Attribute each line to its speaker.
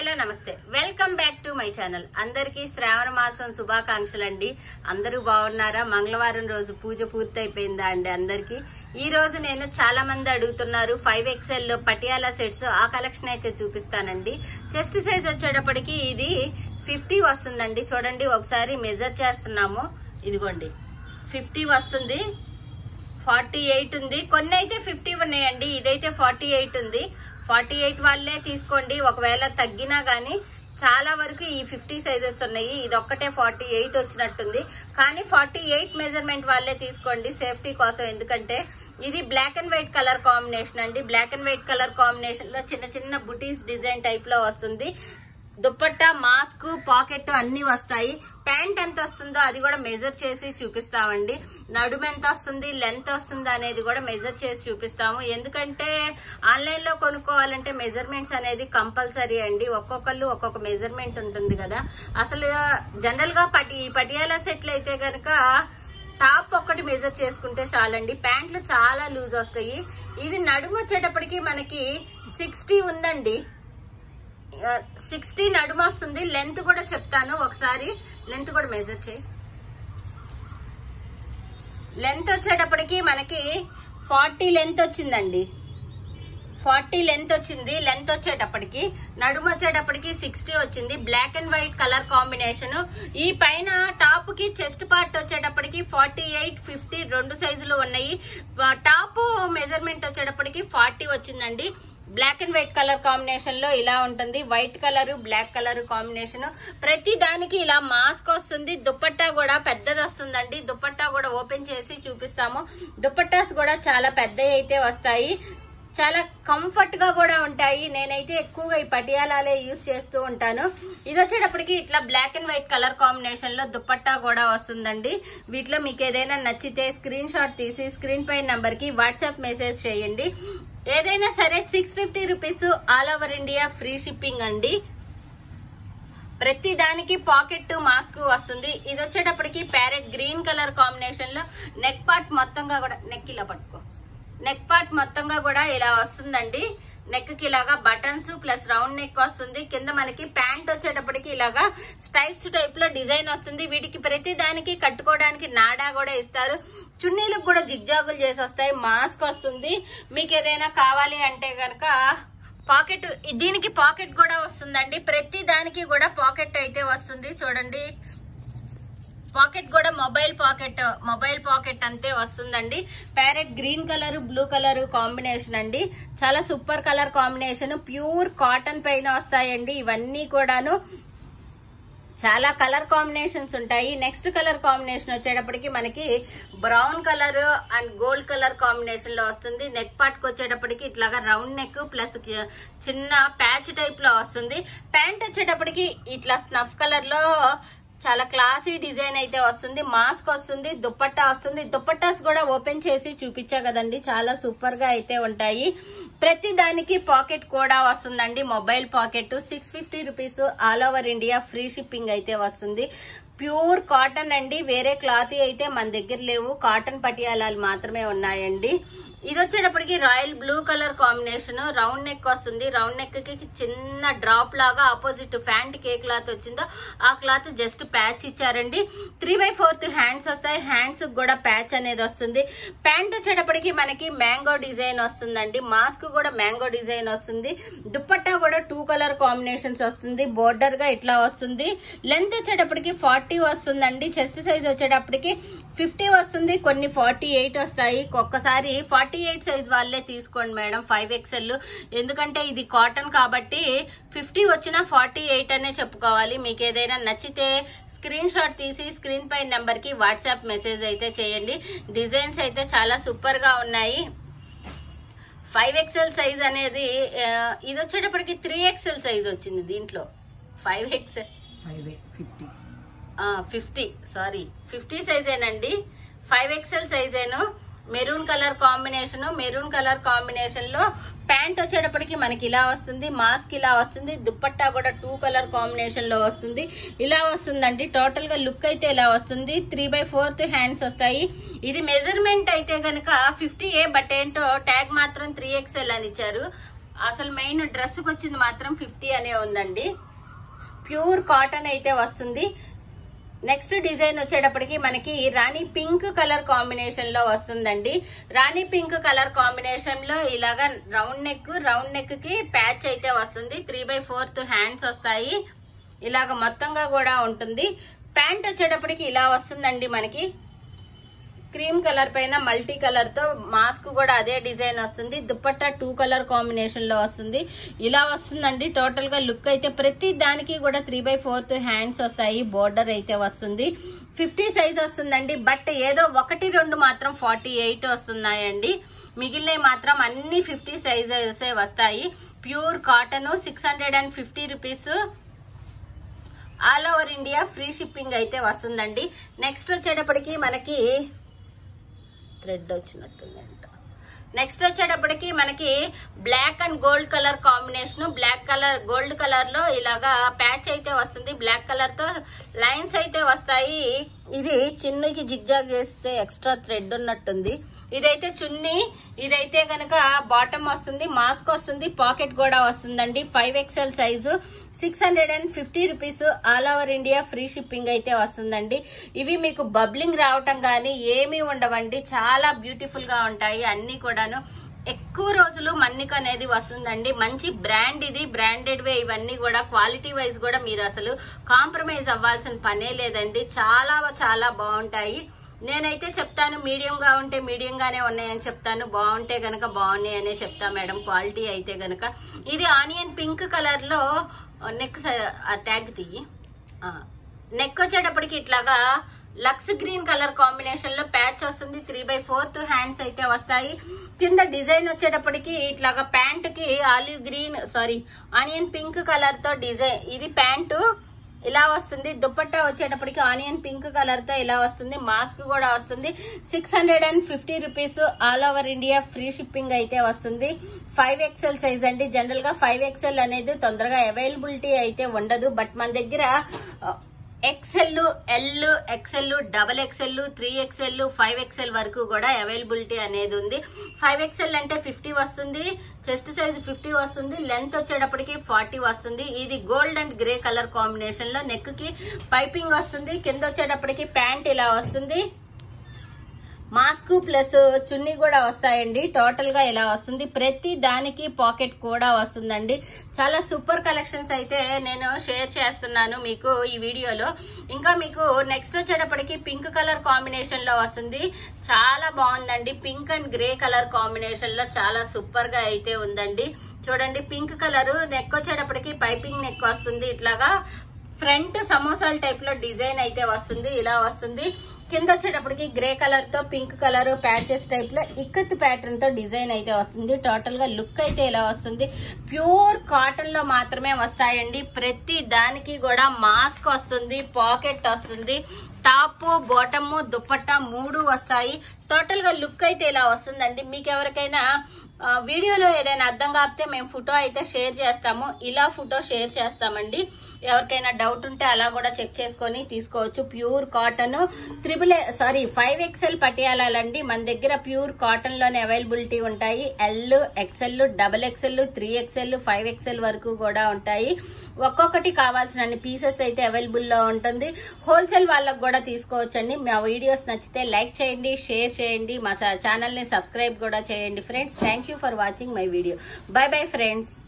Speaker 1: hello నమస్తే welcome back to my channel అందరికీ శ్రావణ మాసం శుభాకాంక్షలు అండి అందరూ బాగున్నారా మంగళవారం రోజు పూజ పూర్తయిపోయిందా అండి అందరికి ఈ రోజు నేను చాలా మంది అడుగుతున్నారు ఫైవ్ ఎక్స్ఎల్ లో పటియాలా సెట్స్ ఆ కలెక్షన్ అయితే చూపిస్తానండి చెస్ట్ సైజ్ వచ్చేటప్పటికి ఇది ఫిఫ్టీ వస్తుందండి చూడండి ఒకసారి మెజర్ చేస్తున్నాము ఇదిగోండి ఫిఫ్టీ వస్తుంది ఫార్టీ ఎయిట్ ఉంది కొన్ని అయితే ఫిఫ్టీ ఉన్నాయండి ఇదైతే ఫార్టీ ఎయిట్ ఉంది ఫార్టీ ఎయిట్ వాళ్ళే తీసుకోండి ఒకవేళ తగ్గినా గానీ చాలా వరకు ఈ ఫిఫ్టీ సైజెస్ ఉన్నాయి ఇది ఒక్కటే ఫార్టీ ఎయిట్ వచ్చినట్టుంది కానీ ఫార్టీ ఎయిట్ మెజర్మెంట్ వాళ్ళే తీసుకోండి సేఫ్టీ కోసం ఎందుకంటే ఇది black and white colour combination అండి black and white colour combination లో చిన్న చిన్న బుటీస్ డిజైన్ టైప్ లో వస్తుంది దుప్పట్టా మాస్క్ పాకెట్ అన్ని వస్తాయి ప్యాంట్ ఎంత వస్తుందో అది కూడా మెజర్ చేసి చూపిస్తామండి నడుము ఎంత వస్తుంది లెంత్ వస్తుందో అనేది కూడా మెజర్ చేసి చూపిస్తాము ఎందుకంటే ఆన్లైన్ లో కొనుక్కోవాలంటే మెజర్మెంట్స్ అనేది కంపల్సరీ అండి ఒక్కొక్కళ్ళు ఒక్కొక్క మెజర్మెంట్ ఉంటుంది కదా అసలు జనరల్ గా పటి పటియాలా సెట్లు అయితే గనక టాప్ ఒక్కటి మెజర్ చేసుకుంటే చాలండి ప్యాంట్లు చాలా లూజ్ వస్తాయి ఇది నడుము వచ్చేటప్పటికి మనకి సిక్స్టీ ఉందండి సిక్స్టీ నడుము వస్తుంది లెంత్ కూడా చెప్తాను ఒకసారి లెంత్ కూడా మెజర్ చేయి లెంత్ వచ్చేటప్పటికి మనకి ఫార్టీ లెంత్ వచ్చిందండి ఫార్టీ లెంత్ వచ్చింది లెంత్ వచ్చేటప్పటికి నడుము వచ్చేటప్పటికి సిక్స్టీ వచ్చింది black and white colour combination ఈ పైన టాప్ కి చెస్ట్ పార్ట్ వచ్చేటప్పటికి ఫార్టీ ఎయిట్ ఫిఫ్టీ రెండు సైజులు ఉన్నాయి టాప్ మెజర్మెంట్ వచ్చేటప్పటికి ఫార్టీ వచ్చిందండి black and white colour combination లో ఇలా ఉంటుంది white colour black colour combination ప్రతి దానికి ఇలా మాస్క్ వస్తుంది దుప్పట్టా కూడా పెద్దది వస్తుందండి దుప్పట్టా కూడా ఓపెన్ చేసి చూపిస్తాము దుప్పట్టాస్ కూడా చాలా పెద్దవి అయితే వస్తాయి చాలా కంఫర్ట్ గా కూడా ఉంటాయి నేనైతే ఎక్కువగా ఈ పటియాలాలే యూజ్ చేస్తూ ఉంటాను ఇది వచ్చేటప్పటికి ఇట్లా black and white colour combination లో దుప్పట్టా కూడా వస్తుందండి వీటిలో మీకు ఏదైనా నచ్చితే స్క్రీన్ షాట్ తీసి స్క్రీన్ పై నంబర్ కి వాట్సాప్ మెసేజ్ చేయండి ఏదైనా సరే six fifty rupees all over India free shipping అండి ప్రతి దానికి పాకెట్ మాస్క్ వస్తుంది ఇది వచ్చేటప్పటికి ప్యారెట్ గ్రీన్ కలర్ కాంబినేషన్ లో నెక్ పార్ట్ మొత్తంగా కూడా నెక్ ఇలా పట్టుకో నెక్ పార్ట్ మొత్తంగా కూడా ఇలా వస్తుందండి నెక్ కి ఇలాగా బటన్స్ ప్లస్ రౌండ్ నెక్ వస్తుంది కింద మనకి ప్యాంట్ వచ్చేటప్పటికి ఇలాగా స్టైప్స్ టైప్ లో డిజైన్ వస్తుంది వీటికి ప్రతి దానికి కట్టుకోవడానికి నాడా కూడా ఇస్తారు చున్నీలకు కూడా జిగ్జాగులు చేసి వస్తాయి మాస్క్ వస్తుంది మీకు ఏదైనా కావాలి అంటే గనక పాకెట్ దీనికి పాకెట్ కూడా వస్తుందండి ప్రతి దానికి కూడా పాకెట్ అయితే వస్తుంది చూడండి పాకెట్ కూడా మొబైల్ పాకెట్ మొబైల్ పాకెట్ అంతే వస్తుందండి parrot green colour blue colour combination అండి చాలా super colour combination pure cotton పైన వస్తాయండి ఇవన్నీ కూడాను చాలా కలర్ కాంబినేషన్స్ ఉంటాయి నెక్స్ట్ కలర్ కాంబినేషన్ వచ్చేటప్పటికి మనకి brown colour and gold colour combination లో వస్తుంది నెక్ పార్ట్ వచ్చేటప్పటికి ఇట్లాగా రౌండ్ నెక్ ప్లస్ చిన్న ప్యాచ్ టైప్ లో వస్తుంది ప్యాంట్ వచ్చేటప్పటికి ఇట్లా స్నఫ్ కలర్ లో చాలా క్లాసీ డిజైన్ అయితే వస్తుంది మాస్క్ వస్తుంది దుప్పట్టా వస్తుంది దుప్పట్టాస్ కూడా ఓపెన్ చేసి చూపించా కదండి చాలా సూపర్ గా అయితే ఉంటాయి ప్రతి దానికి పాకెట్ కూడా వస్తుందండి mobile pocket six fifty rupees all over India free shipping అయితే వస్తుంది ప్యూర్ కాటన్ అండి వేరే క్లాత్ అయితే మన దగ్గర లేవు కాటన్ పటియాలాలు మాత్రమే ఉన్నాయండి ఇది వచ్చేటప్పటికి royal blue colour combination round neck వస్తుంది రౌండ్ నెక్ కి చిన్న డ్రాప్ లాగా ఆపోజిట్ ప్యాంట్ కే క్లాత్ వచ్చిందో ఆ క్లాత్ జస్ట్ ప్యాచ్ ఇచ్చారండి త్రీ బై ఫోర్త్ హ్యాండ్స్ వస్తాయి హ్యాండ్స్ కూడా ప్యాచ్ అనేది వస్తుంది ప్యాంట్ వచ్చేటప్పటికి మనకి మ్యాంగో డిజైన్ వస్తుందండి మాస్క్ కూడా మ్యాంగో డిజైన్ వస్తుంది దుప్పట్టా కూడా టూ కలర్ కాంబినేషన్స్ వస్తుంది బోర్డర్ గా ఇట్లా వస్తుంది లెంత్ వచ్చేటప్పటికి ఫార్టీ వస్తుందండి చెస్ట్ సైజ్ వచ్చేటప్పటికి ఫిఫ్టీ వస్తుంది కొన్ని ఫార్టీ ఎయిట్ వస్తాయి ఒక్కసారి ఫార్టీ ఎయిట్ సైజ్ వాళ్ళే తీసుకోండి మేడం ఫైవ్ ఎక్స్ఎల్ ఎందుకంటే ఇది కాటన్ కాబట్టి ఫిఫ్టీ వచ్చినా ఫార్టీ ఎయిట్ అనే చెప్పుకోవాలి మీకు ఏదైనా నచ్చితే స్క్రీన్ షాట్ తీసి స్క్రీన్ పై నెంబర్ కి వాట్సాప్ మెసేజ్ అయితే చేయండి డిజైన్స్ అయితే చాలా సూపర్ గా ఉన్నాయి ఫైవ్ ఎక్స్ఎల్ సైజ్ అనేది ఆ, ఇది వచ్చేటప్పటికి త్రీ ఎక్స్ఎల్ సైజ్ వచ్చింది దీంట్లో five XL
Speaker 2: five fifty
Speaker 1: fifty sorry fifty సైజేనండి ఫైవ్ ఎక్స్ఎల్ సైజేను maroon colour combination maroon colour combination లో ప్యాంట్ వచ్చేటప్పటికి మనకి ఇలా వస్తుంది మాస్క్ ఇలా వస్తుంది దుప్పట్టా కూడా టూ కలర్ కాంబినేషన్ లో వస్తుంది ఇలా వస్తుందండి టోటల్ గా లుక్ అయితే ఇలా వస్తుంది త్రీ బై ఫోర్త్ హ్యాండ్స్ వస్తాయి ఇది మెజర్మెంట్ అయితే గనక ఫిఫ్టీ ఏ బట్ ఏంటో ట్యాగ్ మాత్రం త్రీ ఎక్స్ఎల్ అని ఇచ్చారు అసలు మెయిన్ డ్రెస్ కి వచ్చింది మాత్రం ఫిఫ్టీ అనే ఉందండి ప్యూర్ కాటన్ అయితే వస్తుంది నెక్స్ట్ డిజైన్ వచ్చేటప్పటికి మనకి రాణి పింక్ కలర్ కాంబినేషన్ లో వస్తుందండి రాణి పింక్ కలర్ కాంబినేషన్ లో ఇలాగా రౌండ్ నెక్ రౌండ్ నెక్ కి ప్యాచ్ అయితే వస్తుంది త్రీ బై ఫోర్త్ హ్యాండ్స్ వస్తాయి ఇలాగ మొత్తంగా కూడా ఉంటుంది ప్యాంట్ వచ్చేటప్పటికి ఇలా వస్తుందండి మనకి క్రీమ్ కలర్ పైన మల్టీ కలర్ తో మాస్క్ కూడా అదే డిజైన్ వస్తుంది దుపట్టా టూ కలర్ కాంబినేషన్ లో వస్తుంది ఇలా వస్తుందండి టోటల్ గా లుక్ అయితే ప్రతి దానికి కూడా త్రీ బై ఫోర్త్ హ్యాండ్స్ వస్తాయి బోర్డర్ అయితే వస్తుంది ఫిఫ్టీ సైజ్ వస్తుందండి బట్ ఏదో ఒకటి రెండు మాత్రం ఫార్టీ ఎయిట్ వస్తున్నాయండి మిగిలినవి మాత్రం అన్ని ఫిఫ్టీ సైజెస్ వస్తాయి pure cotton six hundred and fifty rupees all over India free shipping అయితే వస్తుందండి నెక్స్ట్ వచ్చేటప్పటికి మనకి థ్రెడ్ వచ్చినట్టుందంట నెక్స్ట్ వచ్చేటప్పటికి మనకి black and gold colour combination black colour gold colour లో ఇలాగా ప్యాచ్ అయితే వస్తుంది బ్లాక్ కలర్ తో లైన్స్ అయితే వస్తాయి ఇది చిన్నుకి జిగ్జాగ్ చేస్తే ఎక్స్ట్రా థ్రెడ్ ఉన్నట్టుంది ఇదైతే చున్నీ ఇదైతే గనక బాటమ్ వస్తుంది మాస్క్ వస్తుంది పాకెట్ కూడా వస్తుందండి five XL size six hundred and fifty rupees all over India free shipping అయితే వస్తుందండి ఇవి మీకు బబ్లింగ్ రావటం కానీ ఏమీ ఉండవండి చాలా బ్యూటిఫుల్ గా ఉంటాయి అన్ని కూడాను ఎక్కువ రోజులు మన్నిక అనేది వస్తుందండి మంచి బ్రాండ్ ఇది బ్రాండెడ్ వే ఇవన్నీ కూడా క్వాలిటీ వైజ్ కూడా మీరు అసలు కాంప్రమైజ్ అవ్వాల్సిన పనే లేదండి చాలా చాలా బాగుంటాయి నేనైతే చెప్తాను మీడియం గా ఉంటే మీడియం గానే ఉన్నాయని చెప్తాను బాగుంటే గనక బాగున్నాయి అనే చెప్తా మేడం క్వాలిటీ అయితే గనక ఇది ఆనియన్ పింక్ కలర్ లో నెక్ ట్యాగ్ తీయి నెక్ వచ్చేటప్పటికి ఇట్లాగా లక్స్ గ్రీన్ కలర్ కాంబినేషన్ లో ప్యాచ్ వస్తుంది త్రీ బై ఫోర్త్ హ్యాండ్స్ అయితే వస్తాయి కింద డిజైన్ వచ్చేటప్పటికి ఇట్లాగా ప్యాంట్ కి olive green sorry onion pink colour తో డిజైన్ ఇది ప్యాంటు ఇలా వస్తుంది దుపట్టా వచ్చేటప్పటికి ఆనియన్ పింక్ కలర్ తో ఇలా వస్తుంది మాస్క్ కూడా వస్తుంది six hundred and fifty rupees all over India free shipping అయితే వస్తుంది ఫైవ్ ఎక్స్ఎల్ సైజ్ అండి జనరల్ గా ఫైవ్ ఎక్స్ఎల్ అనేది తొందరగా అవైలబిలిటీ అయితే ఉండదు బట్ మన దగ్గర XL L XL double XL three XL five XL వరకు కూడా అవైలబిలిటీ అనేది ఉంది ఫైవ్ ఎక్సెల్ అంటే ఫిఫ్టీ వస్తుంది చెస్ట్ సైజ్ ఫిఫ్టీ వస్తుంది లెంత్ వచ్చేటప్పటికి ఫార్టీ వస్తుంది ఇది gold and grey colour combination లో నెక్ కి పైపింగ్ వస్తుంది కింద వచ్చేటప్పటికి ప్యాంట్ ఇలా వస్తుంది మాస్క్ ప్లస్ చున్నీ కూడా వస్తాయండి టోటల్ గా ఇలా వస్తుంది ప్రతి దానికి పాకెట్ కూడా వస్తుందండి చాలా సూపర్ కలెక్షన్స్ అయితే నేను షేర్ చేస్తున్నాను మీకు ఈ వీడియోలో ఇంకా మీకు నెక్స్ట్ వచ్చేటప్పటికి పింక్ కలర్ కాంబినేషన్ లో వస్తుంది చాలా బాగుందండి pink and grey colour combination లో చాలా సూపర్ గా అయితే ఉందండి చూడండి పింక్ కలర్ నెక్ వచ్చేటప్పటికి పైపింగ్ నెక్ వస్తుంది ఇట్లాగా ఫ్రంట్ సమోసాల టైప్ లో డిజైన్ అయితే వస్తుంది ఇలా వస్తుంది కింద వచ్చేటప్పటికి గ్రే కలర్ తో పింక్ కలర్ ప్యాచెస్ టైప్ లో ఇక్కత్ ప్యాటర్న్ తో డిజైన్ అయితే వస్తుంది టోటల్ గా లుక్ అయితే ఇలా వస్తుంది ప్యూర్ కాటన్ లో మాత్రమే వస్తాయండి ప్రతి దానికి కూడా మాస్క్ వస్తుంది పాకెట్ వస్తుంది టాప్ బాటమ్ దుపట్టా మూడు వస్తాయి టోటల్ గా లుక్ అయితే ఇలా వస్తుందండి మీకు ఎవరికైనా ఆ, వీడియోలో ఏదైనా అర్థం కాకపోతే మేము ఫోటో అయితే షేర్ చేస్తాము ఇలా ఫోటో షేర్ చేస్తామండి ఎవరికైనా డౌట్ ఉంటే అలా కూడా చెక్ చేసుకొని తీసుకోవచ్చు pure cotton triple sorry five XL పటియాలండి మన దగ్గర ప్యూర్ కాటన్ లోనే అవైలబిలిటీ ఉంటాయి L XL double XL three XL five XL వరకు కూడా ఉంటాయి ఒక్కొక్కటి కావాల్సిన పీసెస్ అయితే అవైలబుల్ లో ఉంటుంది హోల్సేల్ వాళ్ళకు కూడా తీసుకోవచ్చండి మా వీడియోస్ నచ్చితే లైక్ చేయండి షేర్ చేయండి మా ఛానల్ ని సబ్స్క్రైబ్ కూడా చేయండి friends thank for watching my video by bye friends